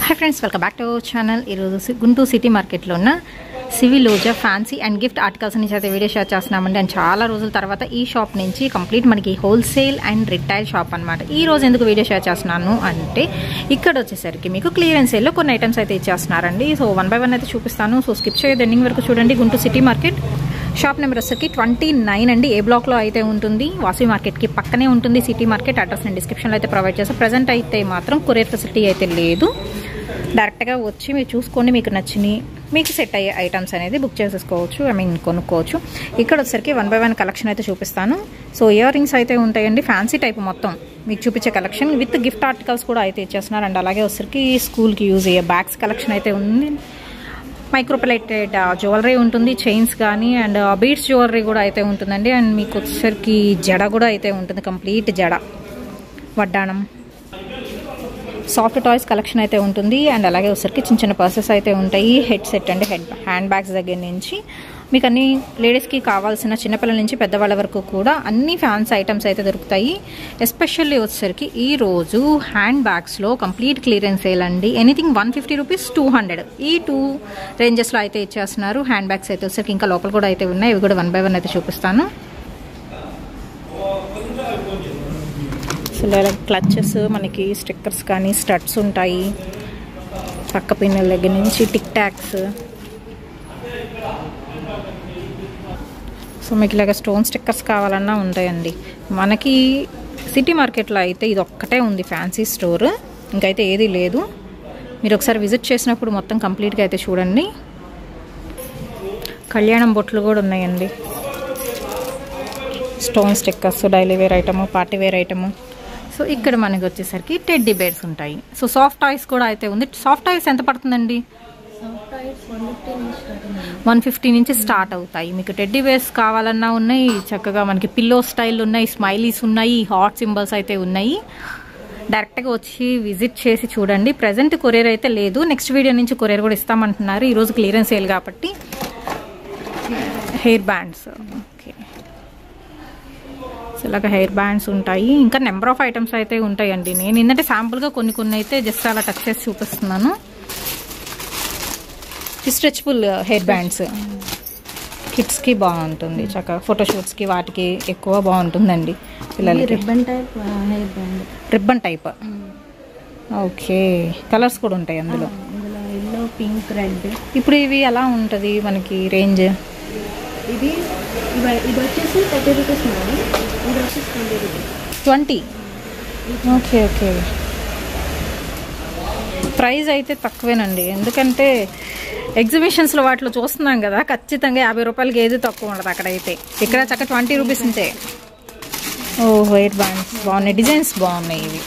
Hi friends welcome back to our channel ఈరోజు సి- Guntur city మార్కెట్లో ఉన్న సివిల్ లోజా ఫ్యాన్సీ అండ్ గిఫ్ట్ ఆర్టికల్స్ నుంచి అయితే వీడియో షేర్ చేస్తున్నామండి అండ్ చాలా రోజుల తర్వాత ఈ షాప్ నుంచి కంప్లీట్ మనకి హోల్సేల్ అండ్ రిటైల్ షాప్ అనమాట ఈ రోజు ఎందుకు వీడియో షేర్ చేస్తున్నాను అంటే ఇక్కడ వచ్చేసరికి మీకు క్లియరెన్స్ సేల్లో కొన్ని ఐటమ్స్ అయితే ఇచ్చేస్తున్నారండి సో వన్ బై వన్ అయితే చూపిస్తాను సో స్కిప్ చేయదు ఎండింగ్ వరకు చూడండి Guntur city market shop number వచ్చేసరికి ట్వంటీ నైన్ అండి ఏ బ్లాక్లో అయితే ఉంటుంది వాసవి మార్కెట్కి పక్కనే ఉంటుంది సిటీ మార్కెట్ అడ్రస్ నేను డిస్క్రిప్షన్లో అయితే ప్రొవైడ్ చేస్తాను ప్రజెంట్ అయితే మాత్రం కొరియర్ ఫెసిలిటీ అయితే లేదు డైరెక్ట్గా వచ్చి మీరు చూసుకొని మీకు నచ్చిని మీకు సెట్ అయ్యే ఐటమ్స్ అనేది బుక్ చేసేసుకోవచ్చు ఐ మీన్ కొనుక్కోవచ్చు ఇక్కడ వచ్చేసరికి వన్ బై వన్ కలెక్షన్ అయితే చూపిస్తాను సో ఇయర్ రింగ్స్ అయితే ఉంటాయండి ఫ్యాన్సీ టైప్ మొత్తం మీకు చూపించే కలెక్షన్ విత్ గిఫ్ట్ ఆర్టికల్స్ కూడా అయితే ఇచ్చేస్తున్నారు అండ్ అలాగే వచ్చేసరికి స్కూల్కి యూజ్ అయ్యే బ్యాగ్స్ కలెక్షన్ అయితే ఉంది మైక్రోప్లేటెడ్ జ్యువెలరీ ఉంటుంది చైన్స్ కానీ అండ్ బీడ్స్ జ్యువెలరీ కూడా అయితే ఉంటుందండి అండ్ మీకు వచ్చేసరికి జడ కూడా అయితే ఉంటుంది కంప్లీట్ జడ వడ్డాణం సాఫ్ట్ టాయ్స్ కలెక్షన్ అయితే ఉంటుంది అండ్ అలాగే వచ్చరికి చిన్న చిన్న పర్సెస్ అయితే ఉంటాయి హెడ్ సెట్ అండి హెడ్ హ్యాండ్ బ్యాగ్స్ దగ్గర నుంచి మీకు అన్ని లేడీస్కి కావాల్సిన చిన్నపిల్లల నుంచి పెద్దవాళ్ళ వరకు కూడా అన్ని ఫ్యాన్స్ ఐటమ్స్ అయితే దొరుకుతాయి ఎస్పెషల్లీ వచ్చేసరికి ఈ రోజు హ్యాండ్ బ్యాగ్స్లో కంప్లీట్ క్లియరెన్స్ సేల్ అండి anything one fifty rupees two hundred ఈ టూ రేంజెస్లో అయితే ఇచ్చేస్తున్నారు హ్యాండ్ బ్యాగ్స్ అయితే వచ్చేసరికి ఇంకా లోపల కూడా అయితే ఉన్నాయి ఇవి కూడా వన్ బై వన్ అయితే చూపిస్తాను సో ఇలా క్లచెస్ మనకి స్టిక్కర్స్ కానీ స్టడ్స్ ఉంటాయి పక్క పిన్నుల దగ్గర నుంచి టిక్ టాక్స్ సో మీకు ఇలాగ స్టోన్ స్టిక్కర్స్ కావాలన్నా ఉంటాయండి మనకి సిటీ మార్కెట్లో అయితే ఇది ఒక్కటే ఉంది ఫ్యాన్సీ స్టోర్ ఇంకైతే ఏది లేదు మీరు ఒకసారి విజిట్ చేసినప్పుడు మొత్తం కంప్లీట్గా అయితే చూడండి కళ్యాణం బొట్లు కూడా ఉన్నాయండి stone stickers daily wear item party wear item so ఇక్కడ మనకి వచ్చేసరికి టెడ్డీ బేర్స్ ఉంటాయి సో సాఫ్ట్ టాయ్స్ కూడా అయితే ఉంది సాఫ్ట్ టాయ్స్ ఎంత పడుతుందండి వన్ ఫిఫ్టీ నుంచి స్టార్ట్ అవుతాయి మీకు టెడ్డీ బేర్స్ కావాలన్నా ఉన్నాయి చక్కగా మనకి పిల్లో స్టైల్ ఉన్నాయి స్మైలీస్ ఉన్నాయి హాట్ సింబల్స్ అయితే ఉన్నాయి డైరెక్ట్గా వచ్చి విజిట్ చేసి చూడండి ప్రజెంట్ కొరియర్ అయితే లేదు నెక్స్ట్ వీడియో నుంచి కొరియర్ కూడా ఇస్తామంటున్నారు ఈరోజు క్లియరెన్స్ సేల్ కాబట్టి హెయిర్ బ్యాండ్స్ ఓకే సో ఇలాగ హెయిర్ బ్యాండ్స్ ఉంటాయి ఇంకా నెంబర్ ఆఫ్ ఐటమ్స్ అయితే ఉంటాయండి నేను ఏంటంటే శాంపుల్గా కొన్ని కొన్ని అయితే జస్ట్ అలా టచ్ చేసి చూపిస్తున్నాను స్ట్రెచ్బుల్ హెయిర్ బ్యాండ్స్ కిడ్స్కి బాగుంటుంది చక్కగా ఫోటోషూట్స్కి వాటికి ఎక్కువ బాగుంటుందండి పిల్లలకి ribbon type hair band ribbon type okay colours కూడా ఉంటాయి అందులో ఇందులో ఎల్లో పింక్ రెడ్ ఇప్పుడు ఇవి ఎలా ఉంటుంది మనకి రేంజ్ ఇది ఇవ- ఇది వచ్చేసి థర్టీ రూపీస్ మేడం ఇది వచ్చేసి twenty rupees twenty okay okay price అయితే తక్కువేనండి ఎందుకంటే ఎగ్జిబిషన్స్లో వాటిలో చూస్తున్నాం కదా ఖచ్చితంగా యాభై రూపాయలకి ఏది తక్కువ ఉండదు అక్కడైతే ఇక్కడ చక్క ట్వంటీ రూపీస్ ఉంటే ఓ హెయిర్ బ్యాండ్స్ బాగున్నాయి డిజైన్స్ బాగున్నాయి ఇవి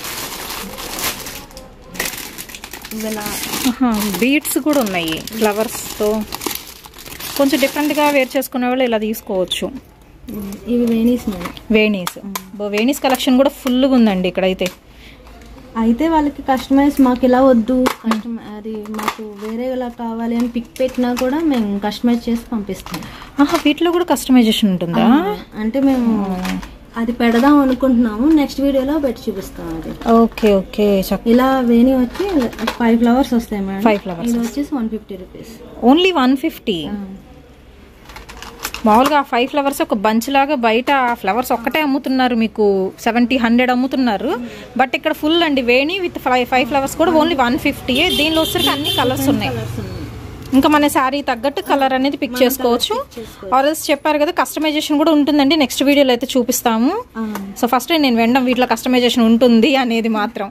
ఇందులో బీడ్స్ కూడా ఉన్నాయి ఫ్లవర్స్తో కొంచెం డిఫరెంట్గా వేర్ చేసుకునే వాళ్ళు ఇలా తీసుకోవచ్చు ఇవి వేణీస్ మేడం వేణీస్ బో వేణీస్ కలెక్షన్ కూడా ఫుల్గా ఉందండి ఇక్కడైతే అయితే వాళ్ళకి కస్టమైజ్ మాకు ఇలా వద్దు కస్టమ అది మాకు వేరే ఇలా కావాలి అని పిక్ పెట్టినా కూడా మేము కస్టమైజ్ చేసి పంపిస్తాం ఆహా వీటిలో కూడా కస్టమైజేషన్ ఉంటుందా అంటే మేము అది పెడదాం అనుకుంటున్నాము నెక్స్ట్ వీడియోలో పెట్టి చూపిస్తాం అది ఓకే ఓకే చక్క ఇలా వేణి వచ్చి ఫైవ్ ఫ్లవర్స్ వస్తాయి మేడం Five flowers. ఇది వచ్చేసి one fifty rupees only one fifty మామూలుగా ఆ ఫైవ్ ఫ్లవర్స్ ఒక బంచ్ లాగా బయట ఆ ఫ్లవర్స్ ఒక్కటే అమ్ముతున్నారు మీకు సెవెంటీ హండ్రెడ్ అమ్ముతున్నారు బట్ ఇక్కడ ఫుల్ అండి వేణి విత్ ఫైవ్ ఫైవ్ ఫ్లవర్స్ కూడా ఓన్లీ వన్ ఫిఫ్టీ దీనిలో వచ్చరికి అన్ని కలర్స్ ఉన్నాయి ఇంకా మన శారీ తగ్గట్టు కలర్ అనేది పిక్ చేసుకోవచ్చు ఆర్ఎల్స్ చెప్పారు కదా కస్టమైజేషన్ కూడా ఉంటుందండి నెక్స్ట్ వీడియోలో అయితే చూపిస్తాము సో ఫస్ట్ నేను వినడం వీటిలో కస్టమైజేషన్ ఉంటుంది అనేది మాత్రం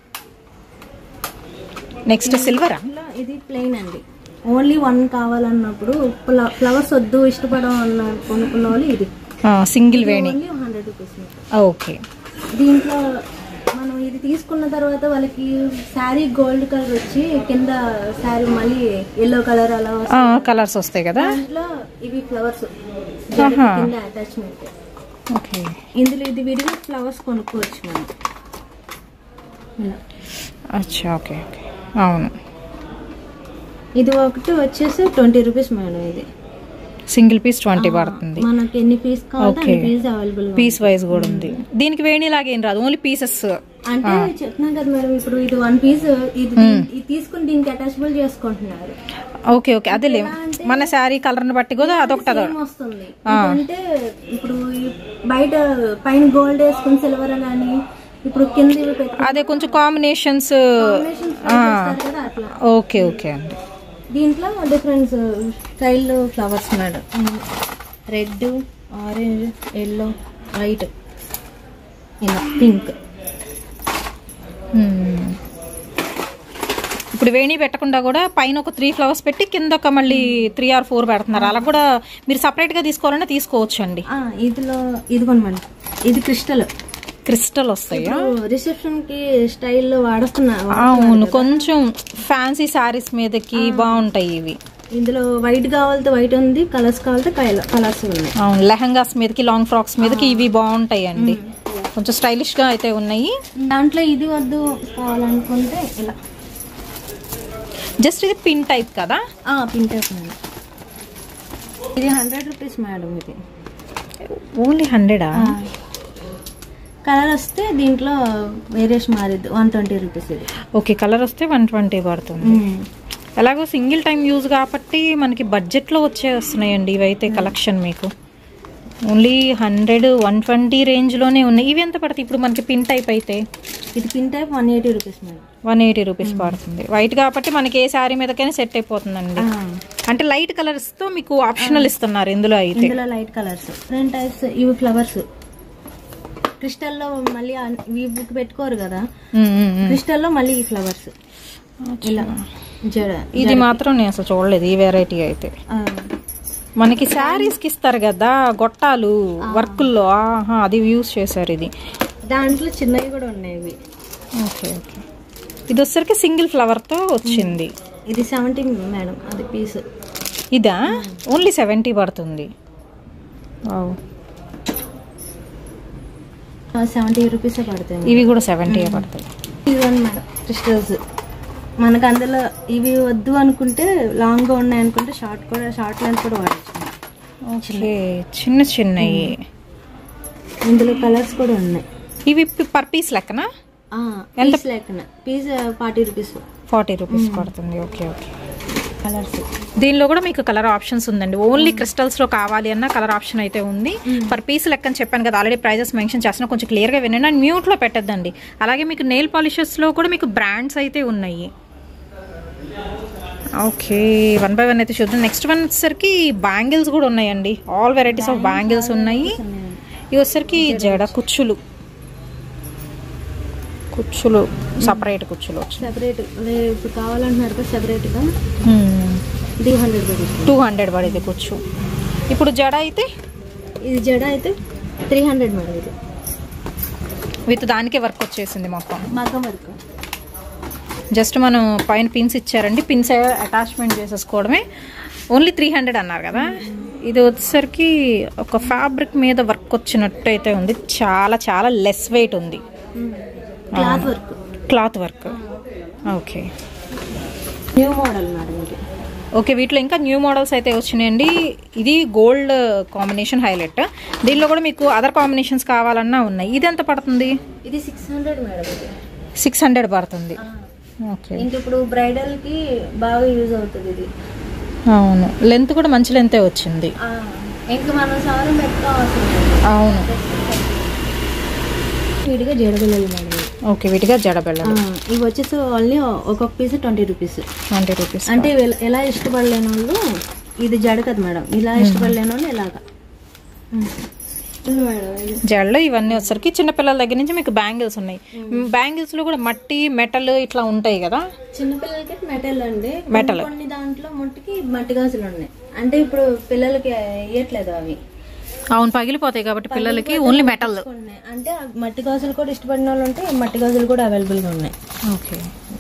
నెక్స్ట్ సిల్వరా ఇలా ఇది ప్లెయిన్ అండి ఓన్లీ వన్ కావాలన్నప్పుడు ఫ్లవర్స్ వద్దు ఇష్టపడం అన్న కొనుక్కున్న వాళ్ళు ఇది సింగిల్ వేణి ఓన్లీ హండ్రెడ్ రూపీస్ ఓకే దీంట్లో మనం ఇది తీసుకున్న తర్వాత వాళ్ళకి శారీ గోల్డ్ కలర్ వచ్చి కింద శారీ మళ్ళీ ఎల్లో కలర్ అలా వస్తుంది కలర్స్ వస్తాయి కదా దాంట్లో ఇవి ఫ్లవర్స్ ఆహా. కింద అటాచ్మెంట్ ఓకే ఇందులో ఇది విడిగా ఫ్లవర్స్ కొనుక్కోవచ్చు మనం ఇలా అచ్చా ఓకే ఓకే అవును ఇది ఒకటి వచ్చేసి ట్వంటీ రూపీస్ మేడం ఇది సింగిల్ పీస్ ట్వంటీ పడుతుంది మనకి ఎన్ని పీస్ కావాలంటే Okay. అన్ని పీస్ అవైలబుల్ పీస్ వైజ్ కూడా ఉంది దీనికి వేణిలాగా ఏం రాదు ఓన్లీ పీసెస్ అంటే చెప్తున్నాను కదా మేడం ఇప్పుడు ఇది వన్ పీస్ ఇది ఇది తీసుకుని దీనికి అటాచబుల్ చేసుకుంటున్నారు ఓకే ఓకే అదేలే మన శారీ కలర్ని బట్టి కూడా అదొకటి అదొకటి సేమ్ వస్తుంది అంటే ఇప్పుడు ఈ బయట పైన గోల్డ్ వేసుకుని సిల్వర్ కానీ ఇప్పుడు కింద ఇవి పెట్టుకుని అదే కొంచెం కాంబినేషన్స్ combinations చేస్తారు కదా అట్లా ఓకే ఓకే అండి దీంట్లో different style flowers madam red orange yellow white ఇలా పింక్ మ్మ్. ఇప్పుడు వేణి పెట్టకుండా కూడా పైన ఒక త్రీ ఫ్లవర్స్ పెట్టి కింద ఒక మళ్ళీ త్రీ ఆర్ ఫోర్ పెడుతున్నారు అలా కూడా మీరు సపరేట్ గా తీసుకోవాలన్నా తీసుకోవచ్చు అండి ఇదిలో ఇదిగోండి మేడం ఇది క్రిస్టల్ క్రిస్టల్ వస్తాయా రిసెప్షన్ కి స్టైల్లో వాడుతున్నా అవును కొంచెం ఫ్యాన్సీ శారీస్ మీదకి బాగుంటాయి ఇవి ఇందులో వైట్ కావాలితే వైట్ ఉంది కలర్స్ కావాలితే కలర్స్ ఉన్నాయి అవును లెహంగాస్ మీదకి లాంగ్ ఫ్రాక్స్ మీదకి ఇవి బాగుంటాయి అండి కొంచెం స్టైలిష్ గా అయితే ఉన్నాయి దాంట్లో ఇది వద్దు కావాలనుకుంటే ఇలా జస్ట్ ఇది పిన్ టైప్ కదా పింక్ టైప్ మేడం ఇది హండ్రెడ్ రూపీస్ మేడం ఇది ఓన్లీ హండ్రెడా కలర్ వస్తే దీంట్లో వేరియేషన్ మారిద్ది వన్ ట్వంటీ రూపీస్ ఇది ఓకే కలర్ వస్తే వన్ ట్వంటీ పడుతుంది ఎలాగో సింగిల్ టైం యూజ్ కాబట్టి మనకి బడ్జెట్లో వచ్చే వస్తున్నాయండి ఇవైతే కలెక్షన్ మీకు ఓన్లీ హండ్రెడ్ వన్ ట్వంటీ రేంజ్లోనే ఉన్నాయి ఇవి ఎంత పడతాయి ఇప్పుడు మనకి పిన్ టైప్ అయితే ఇది pin type one eighty rupees madam one eighty rupees పడుతుంది వైట్ కాబట్టి మనకి ఏ శారీ మీదకైనా సెట్ అయిపోతుందండి అంటే లైట్ కలర్స్తో మీకు ఆప్షనల్ ఇస్తున్నారు ఇందులో అయితే ఇందులో లైట్ కలర్స్ రెండు టైప్స్ ఇవి ఫ్లవర్స్ క్రిస్టల్లో మళ్ళీ అన్- ఇవి బుక్ పెట్టుకోరు కదా ఉమ్, ఉమ్, ఉమ్. క్రిస్టల్లో మళ్ళీ ఈ ఫ్లవర్స్ ఇలా జడ ఇది మాత్రం నేను అసలు చూడలేదు ఈ వెరైటీ అయితే ఆ, మనకి శారీస్ కి ఇస్తారు కదా గొట్టాలు వర్కుల్లో ఆహా అది యూస్ చేశారు ఇది దాంట్లో చిన్నవి కూడా ఉన్నాయి ఇవి ఓకే ఓకే ఇది వచ్చరికి సింగిల్ ఫ్లవర్ తో వచ్చింది ఇది సెవెంటీ మేడం అది పీస్ ఇదా ఓన్లీ సెవెంటీ పడుతుంది వావ్. సెవెంటీ రూపీస్ పడతాయి ఇవి కూడా సెవెంటీ పడతాయి ఇవన్నీ మేడం క్రిస్టల్స్ మనకు అందులో ఇవి వద్దు అనుకుంటే లాంగ్ గా ఉన్నాయి అనుకుంటే షార్ట్ కూడా షార్ట్ లెంత్ కూడా వాడచ్చు ఓకే చిన్న చిన్నవి ఇందులో కలర్స్ కూడా ఉన్నాయి ఇవి పర్ పీస్ లెక్కన పీస్ లెక్కన piece forty rupees forty rupees పడుతుంది ఓకే ఓకే కలర్స్ దీనిలో కూడా మీకు కలర్ ఆప్షన్స్ ఉందండి ఓన్లీ క్రిస్టల్స్ లో కావాలి అన్న కలర్ ఆప్షన్ అయితే ఉంది పర్ పీస్ లెక్క అని చెప్పాను కదా ఆల్రెడీ ప్రైజెస్ మెన్షన్ చేస్తున్నా కొంచెం క్లియర్ గా వినండి అండ్ మ్యూట్ లో పెట్టద్దండి అలాగే మీకు నెయిల్ పాలిషెస్ లో కూడా మీకు బ్రాండ్స్ అయితే ఉన్నాయి ఓకే వన్ బై వన్ అయితే చూద్దాం నెక్స్ట్ వన్ వచ్చేసరికి బ్యాంగిల్స్ కూడా ఉన్నాయండి ఆల్ వెరైటీస్ ఆఫ్ బ్యాంగిల్స్ ఉన్నాయి ఇవి వచ్చేసరికి జడ కుచ్చులు కుచ్చులు సపరేట్ కుచ్చులు వచ్చాయి సెపరేట్ ఇప్పుడు కావాలంటున్నారు కదా సెపరేట్ గా two hundred rupees two hundred పడేది కుచ్చు ఇప్పుడు జడ అయితే ఇది జడ అయితే త్రీ హండ్రెడ్ మేడం ఇది విత్ దానికే వర్క్ వచ్చేసింది మొత్తం మగ్గం వర్క్ జస్ట్ మనం పైన పిన్స్ ఇచ్చారండి పిన్స్ అటాచ్మెంట్ చేసేసుకోవడమే ఓన్లీ త్రీ హండ్రెడ్ అన్నారు కదా ఇది వచ్చేసరికి ఒక ఫ్యాబ్రిక్ మీద వర్క్ వచ్చినట్టు అయితే ఉంది చాలా చాలా లెస్ వెయిట్ ఉంది cloth work cloth work okay new model madam ఇది ఓకే వీటిలో ఇంకా న్యూ మోడల్స్ అయితే వచ్చినాయండి ఇది గోల్డ్ కాంబినేషన్ హైలైట్ దీనిలో కూడా మీకు అదర్ కాంబినేషన్స్ కావాలన్నా ఉన్నాయి ఇది ఎంత పడుతుంది ఇది సిక్స్ హండ్రెడ్ మేడం ఇది సిక్స్ హండ్రెడ్ పడుతుంది ఓకే ఇంక ఇప్పుడు బ్రైడల్ కి బాగా యూజ్ అవుతుంది ఇది అవును లెంత్ కూడా మంచి లెంతే వచ్చింది ఇంకా మనం సవరం పెట్టుకోవాల్సింది లేదు. అవును విడిగా జడబిల్లలు మేడం ఇవి. ఓకే వీటిగా జడ ఆ, బెల్లలు ఇవి వచ్చేసి ఓన్లీ ఒక్కొక్క piece twenty rupees twenty rupees అంటే వీళ్ళ- ఎలా ఇష్టపడలేని వాళ్ళు ఇది జడ కదా మేడం ఇలా ఇష్టపడలేని వాళ్ళు ఇలాగా ఇది మేడం ఇది జడలు ఇవన్నీ వచ్చరికి చిన్నపిల్లల దగ్గర నుంచి మీకు బ్యాంగిల్స్ ఉన్నాయి బ్యాంగిల్స్ లో కూడా మట్టి మెటల్ ఇట్లా ఉంటాయి కదా చిన్నపిల్లలకి మెటల్ అండి Metal. కొన్ని- కొన్ని దాంట్లో ముట్టికి మట్టి గాజులు ఉన్నాయి అంటే ఇప్పుడు పిల్లలకి ఇయ్యట్లేదు అవి అవును పగిలిపోతాయి కాబట్టి పిల్లలకి ఓన్లీ మెటల్ ఉన్నాయి అంటే ఆ మట్టి గాజులు కూడా ఇష్టపడిన వాళ్ళు ఉంటే మట్టి గాజులు కూడా అవైలబుల్ గా ఉన్నాయి ఓకే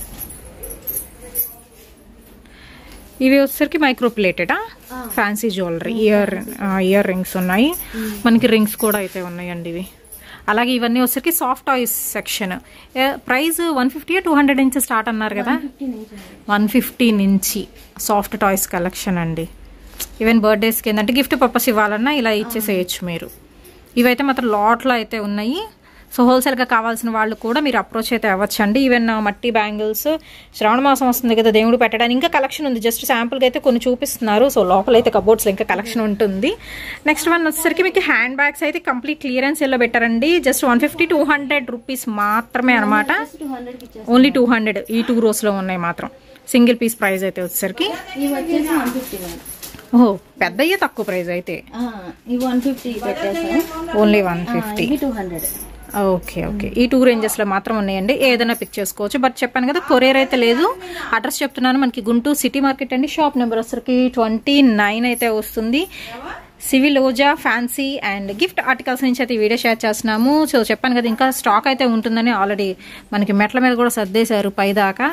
ఇవి వచ్చేసరికి మైక్రో ప్లేటెడా fancy jewellery ear ear rings ఉన్నాయి మనకి రింగ్స్ కూడా అయితే ఉన్నాయండి ఇవి అలాగే ఇవన్నీ వచ్చేసరికి soft toys section price one fifty two hundred నుంచి స్టార్ట్ అన్నారు కదా వన్ ఫిఫ్టీ నుంచి సాఫ్ట్ టాయ్స్ కలెక్షన్ అండి ఈవెన్ బర్త్డేస్కి ఏంటంటే గిఫ్ట్ పర్పస్ ఇవ్వాలన్నా ఇలా ఇచ్చేసేయచ్చు మీరు ఇవైతే మాత్రం లాట్లో అయితే ఉన్నాయి సో హోల్సేల్గా కావాల్సిన వాళ్ళు కూడా మీరు అప్రోచ్ అయితే అవ్వచ్చండి ఈవెన్ మట్టి బ్యాంగిల్స్ శ్రావణ మాసం వస్తుంది కదా దేవుడు పెట్టడానికి ఇంకా కలెక్షన్ ఉంది జస్ట్ శాంపుల్గా అయితే కొన్ని చూపిస్తున్నారు సో లోపల అయితే కబోర్డ్స్లో ఇంకా కలెక్షన్ ఉంటుంది నెక్స్ట్ వన్ వచ్చేసరికి మీకు హ్యాండ్ బ్యాగ్స్ అయితే కంప్లీట్ క్లియరెన్స్ ఎల్లో పెట్టారండి just one fifty two hundred rupees మాత్రమే అనమాట టూ హండ్రెడ్కి ఇచ్చేస్తాం ఓన్లీ టూ హండ్రెడ్ ఈ టూ రోస్లో ఉన్నాయి మాత్రం సింగిల్ పీస్ ప్రైస్ అయితే వచ్చేసరికి ఇవి వచ్చేసి వన్ ఫిఫ్టీ మేడం ఓహో పెద్దయ్యే తక్కువ ప్రైస్ అయితే ఆ, ఇవి వన్ ఫిఫ్టీ పెట్టేసాం ఓన్లీ వన్ ఆ, ఫిఫ్టీ ఇవి టూ హండ్రెడ్ ఓకే ఓకే ఈ టూ రేంజెస్లో మాత్రం ఉన్నాయండి ఏదైనా పిక్ చేసుకోవచ్చు బట్ చెప్పాను కదా కొరియర్ అయితే లేదు అడ్రస్ చెప్తున్నాను మనకి గుంటూరు సిటీ మార్కెట్ అండి షాప్ నెంబర్ వచ్చరికి ట్వంటీ నైన్ అయితే వస్తుంది సివిల్ ఓజా ఫ్యాన్సీ అండ్ గిఫ్ట్ ఆర్టికల్స్ నుంచి అయితే ఈ వీడియో షేర్ చేస్తున్నాము సో చెప్పాను కదా ఇంకా స్టాక్ అయితే ఉంటుందని ఆల్రెడీ మనకి మెట్ల మీద కూడా సర్దేశారు పైదాకా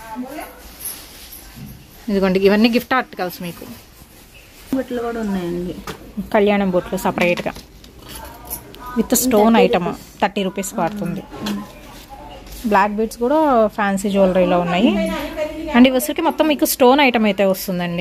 ఇదిగోండి ఇవన్నీ గిఫ్ట్ ఆర్టికల్స్ మీకు బట్టలు కూడా ఉన్నాయండి కళ్యాణం బొట్లు సపరేట్గా with stone item thirty rupees పడుతుంది బ్లాక్ బీడ్స్ కూడా ఫ్యాన్సీ జ్యువెలరీలో ఉన్నాయి అండ్ ఇవి వచ్చరికి మొత్తం మీకు స్టోన్ ఐటమ్ అయితే వస్తుందండి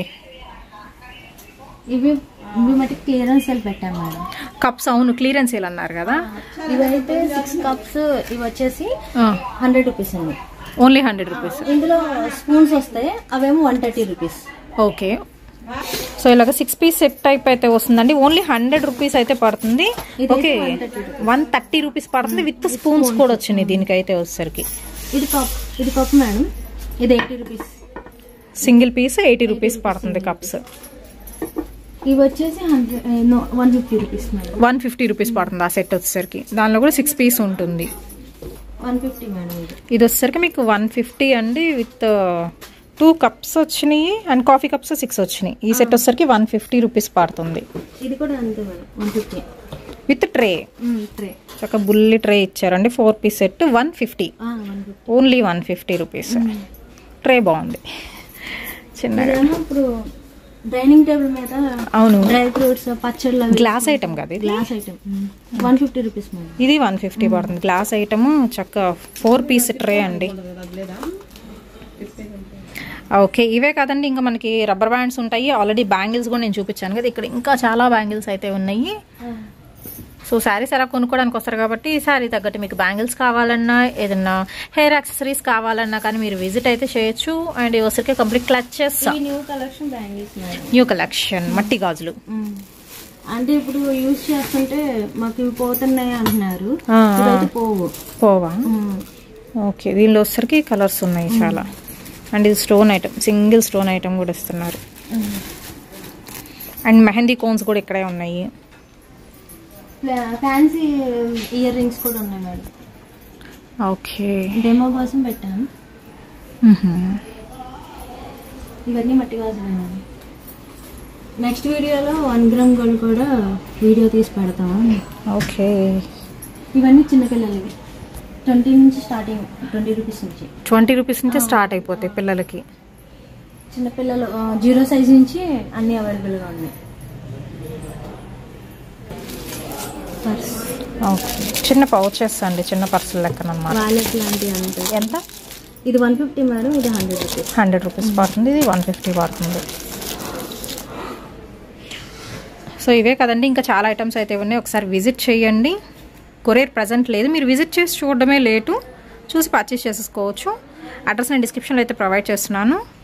ఇవి ఇవి మట్టి క్లియరెన్స్ సెల్ పెట్టాం మేడం కప్స్ అవును క్లియరెన్స్ సేల్ అన్నారు కదా ఇవైతే సిక్స్ కప్స్ ఇవి వచ్చేసి హండ్రెడ్ రూపీస్ అండి ఓన్లీ హండ్రెడ్ రూపీస్ ఇందులో స్పూన్స్ వస్తాయి అవేమో one thirty rupees okay so ఇలాగ సిక్స్ పీస్ సెట్ టైప్ అయితే వస్తుందండి ఓన్లీ హండ్రెడ్ రూపీస్ అయితే పడుతుంది ఇదైతే ఓకే 130 వన్ థర్టీ రూపీస్ పడుతుంది విత్ స్పూన్స్ కూడా వచ్చినాయి దీనికైతే వచ్చేసరికి ఇది కప్ ఇది కప్ మేడం ఇది eighty rupees single piece eighty rupees పడుతుంది కప్స్ ఇవి వచ్చేసి hundred one fifty rupees madam one fifty rupees పడుతుంది ఆ సెట్ వచ్చేసరికి దానిలో కూడా సిక్స్ పీస్ ఉంటుంది వన్ ఫిఫ్టీ మేడం ఇది ఇది వచ్చేసరికి మీకు వన్ ఫిఫ్టీ అండి విత్ టూ కప్స్ వచ్చినాయి అండ్ కాఫీ కప్స్ సిక్స్ వచ్చినాయి ఈ సెట్ వచ్చేసరికి వన్ ఫిఫ్టీ రూపీస్ పడుతుంది ఇది కూడా అంతే madam one fifty with tray tray ఒక బుల్లి ట్రే ఇచ్చారండి four piece set one fifty one fifty only one fifty rupees tray బాగుంది చిన్నగా ఇదేమో ఇప్పుడు డైనింగ్ టేబుల్ మీద అవును డ్రై ఫ్రూట్స్ పచ్చళ్ళు అవి గ్లాస్ ఐటమ్ కదా ఇది glass item one fifty rupees madam ఇది వన్ ఫిఫ్టీ పడుతుంది గ్లాస్ ఐటమ్ చక్క ఫోర్ పీస్ ట్రే అండి ఓకే ఇవే కాదండి ఇంకా మనకి రబ్బర్ బ్యాండ్స్ ఉంటాయి ఆల్రెడీ బ్యాంగిల్స్ కూడా నేను చూపించాను కదా ఇక్కడ ఇంకా చాలా బ్యాంగిల్స్ అయితే ఉన్నాయి సో శారీస్ అలా కొనుక్కోవడానికి వస్తారు కాబట్టి ఈ శారీ తగ్గట్టు మీకు బ్యాంగిల్స్ కావాలన్నా ఏదన్నా హెయిర్ యాక్సెసరీస్ కావాలన్నా కానీ మీరు విజిట్ అయితే చేయొచ్చు అండ్ వచ్చరికి కంప్లీట్ క్లచెస్ ఈ new collection bangles madam new collection మట్టి గాజులు అంటే ఇప్పుడు యూజ్ చేస్తుంటే మాకు ఇవి పోతున్నాయి అంటున్నారు ఆ, ఇవైతే పోవు పోవా ఉమ్. ఓకే దీనిలో వచ్చరికి కలర్స్ ఉన్నాయి చాలా అండ్ ఇది stone item single stone item కూడా ఇస్తున్నారు ఉమ్. అండ్ మెహందీ కోన్స్ కూడా ఇక్కడే ఉన్నాయి ఫ్యా- ఫ్యాన్సీ ఇయర్ రింగ్స్ కూడా ఉన్నాయి మేడం ఓకే డెమో కోసం పెట్టాను ఇవన్నీ మట్టి గాజులు మేడం నెక్స్ట్ వీడియోలో వన్ గ్రామ్ గోల్డ్ కూడా వీడియో తీసి పెడతాము ఓకే ఇవన్నీ చిన్నపిల్లలవి ట్వంటీ నుంచి స్టార్టింగ్ ట్వంటీ రూపీస్ నుంచి ట్వంటీ రూపీస్ నుంచి స్టార్ట్ అయిపోతాయి పిల్లలకి చిన్నపిల్లలు జీరో సైజ్ నుంచి అన్ని అవైలబుల్గా ఉన్నాయి పర్స్ ఓకే చిన్న పౌచెస్ అండి చిన్న పర్సులు లెక్కన అనమాట వాలెట్ లాంటివి అంతే ఎంత ఇది వన్ ఫిఫ్టీ మేడం ఇది హండ్రెడ్ రూపీస్ హండ్రెడ్ రూపీస్ పడుతుంది ఇది వన్ ఫిఫ్టీ పడుతుంది సో ఇవే కదండి ఇంకా చాలా ఐటమ్స్ అయితే ఉన్నాయి ఒకసారి విజిట్ చేయండి కొరియర్ ప్రజెంట్ లేదు మీరు విజిట్ చేసి చూడడమే లేటు చూసి పర్చేస్ చేసేసుకోవచ్చు అడ్రస్ నేను డిస్క్రిప్షన్లో అయితే ప్రొవైడ్ చేస్తున్నాను